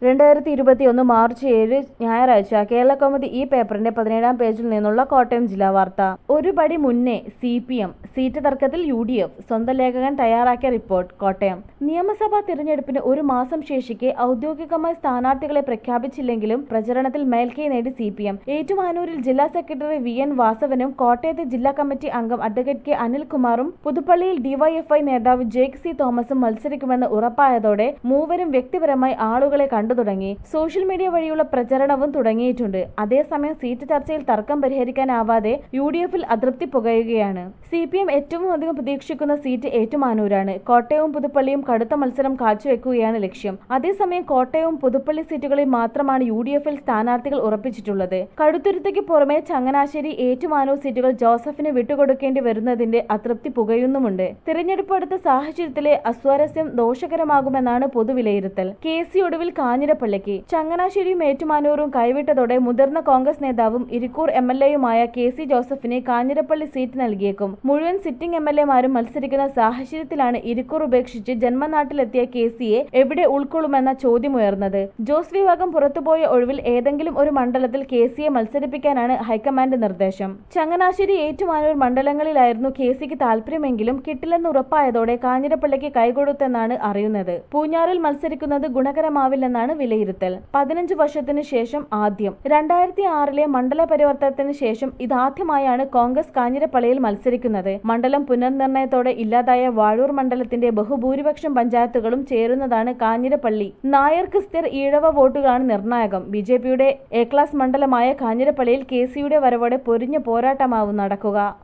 രണ്ടായിരത്തി ഇരുപത്തിയൊന്ന് മാർച്ച് ഏഴ് ഞായറാഴ്ച കേരള കൗമുദി ഈ പേപ്പറിന്റെ പതിനേഴാം പേജിൽ നിന്നുള്ള കോട്ടയം ജില്ലാ വാർത്ത ഒരു പടി മുന്നേ സി പി എം സീറ്റ് തർക്കത്തിൽ യു ഡി എഫ് സ്വന്തം ലേഖകൻ തയ്യാറാക്കിയ റിപ്പോർട്ട് കോട്ടയം നിയമസഭാ തിരഞ്ഞെടുപ്പിന് ഒരു മാസം ശേഷിക്കെ ഔദ്യോഗികമായി സ്ഥാനാർത്ഥികളെ പ്രഖ്യാപിച്ചില്ലെങ്കിലും പ്രചരണത്തിൽ മേൽക്കൈ നേടി സി പി എം ഏറ്റുമാനൂരിൽ ജില്ലാ സെക്രട്ടറി വി എൻ വാസവനും കോട്ടയത്ത് ജില്ലാ കമ്മിറ്റി അംഗം അഡ്വക്കേറ്റ് കെ അനിൽകുമാറും പുതുപ്പള്ളിയിൽ ഡിവൈഎഫ്ഐ നേതാവ് ജേക്ക് സി തോമസും മത്സരിക്കുമെന്ന് ഉറപ്പായതോടെ മൂവരും വ്യക്തിപരമായി ആളുകളെ കണ്ടു തുടങ്ങി സോഷ്യൽ മീഡിയ വഴിയുള്ള പ്രചരണവും തുടങ്ങിയിട്ടുണ്ട് അതേസമയം സീറ്റ് ചർച്ചയിൽ തർക്കം പരിഹരിക്കാനാവാതെ യു ഡി എഫിൽ അതൃപ്തി പുകയുകയാണ് സി പി എം ഏറ്റവും അധികം പ്രതീക്ഷിക്കുന്ന സീറ്റ് ഏറ്റുമാനൂരാണ് കോട്ടയവും പുതുപ്പള്ളിയും കടുത്ത മത്സരം കാഴ്ചവെക്കുകയാണ് ലക്ഷ്യം അതേസമയം കോട്ടയവും പുതുപ്പള്ളി സീറ്റുകളിൽ മാത്രമാണ് യു ഡി എഫിൽ സ്ഥാനാർത്ഥികൾ ഉറപ്പിച്ചിട്ടുള്ളത് കടുത്തുരുത്തയ്ക്ക് പുറമെ ചങ്ങനാശ്ശേരി ഏറ്റുമാനൂർ സീറ്റുകൾ ജോസഫിന് വിട്ടുകൊടുക്കേണ്ടി വരുന്നതിന്റെ അതൃപ്തി പുകയുന്നുമുണ്ട് തിരഞ്ഞെടുപ്പ് അടുത്ത സാഹചര്യത്തിലെ അസ്വാരസ്യം ദോഷകരമാകുമെന്നാണ് പൊതുവിലയിരുത്തൽ കെ സി ഒടുവിൽ കാഞ്ഞിരപ്പള്ളിക്ക് ചങ്ങനാശ്ശേരിയും ഏറ്റുമാനൂരും കൈവിട്ടതോടെ മുതിർന്ന കോൺഗ്രസ് നേതാവും ഇരിക്കൂർ എം എൽ എയുമായ കെ സി ജോസഫിന് കാഞ്ഞിരപ്പള്ളി സീറ്റ് നൽകിയേക്കും മുഴുവൻ സിറ്റിംഗ് എം എൽ എമാരും മത്സരിക്കുന്ന സാഹചര്യത്തിലാണ് ഇരിക്കൂർ ഉപേക്ഷിച്ച് ജന്മനാട്ടിലെത്തിയ കെ സിയെ എവിടെ ഉൾക്കൊള്ളുമെന്ന ചോദ്യമുയർന്നത് ജോസ് വിഭാഗം പുറത്തുപോയ ഒഴിവിൽ ഏതെങ്കിലും ഒരു മണ്ഡലത്തിൽ കെ സിയെ മത്സരിപ്പിക്കാനാണ് ഹൈക്കമാൻഡ് നിർദ്ദേശം ചങ്ങനാശ്ശേരി ഏറ്റുമാനൂർ മണ്ഡലങ്ങളിലായിരുന്നു കെ സിക്ക് താല്പര്യമെങ്കിലും കിട്ടില്ലെന്ന് ഉറപ്പായതോടെ കാഞ്ഞിരപ്പള്ളിക്ക് കൈകൊടുത്തെന്നാണ് അറിയുന്നത് പൂഞ്ഞാറിൽ മത്സരിക്കുന്നത് ഗുണകരമാവില്ലെന്നാണ് വിലയിരുത്തൽ പതിനഞ്ച് വർഷത്തിന് ശേഷം ആദ്യം രണ്ടായിരത്തി ആറിലെ മണ്ഡല പരിവർത്തനത്തിന് ശേഷം ഇതാദ്യമായാണ് കോൺഗ്രസ് കാഞ്ഞിരപ്പള്ളിയിൽ മത്സരിക്കുന്നത് മണ്ഡലം പുനർനിർണയത്തോടെ ഇല്ലാതായ വാഴൂർ മണ്ഡലത്തിന്റെ ബഹുഭൂരിപക്ഷം പഞ്ചായത്തുകളും ചേരുന്നതാണ് കാഞ്ഞിരപ്പള്ളി നായർ ക്രിസ്ത്യർ ഈഴവ വോട്ടുകളാണ് നിർണായകം ബി ജെ പിയുടെ എ ക്ലാസ് മണ്ഡലമായ കാഞ്ഞിരപ്പള്ളിയിൽ കെ സിയുടെ വരവോടെ പൊരിഞ്ഞ പോരാട്ടമാവും നടക്കുക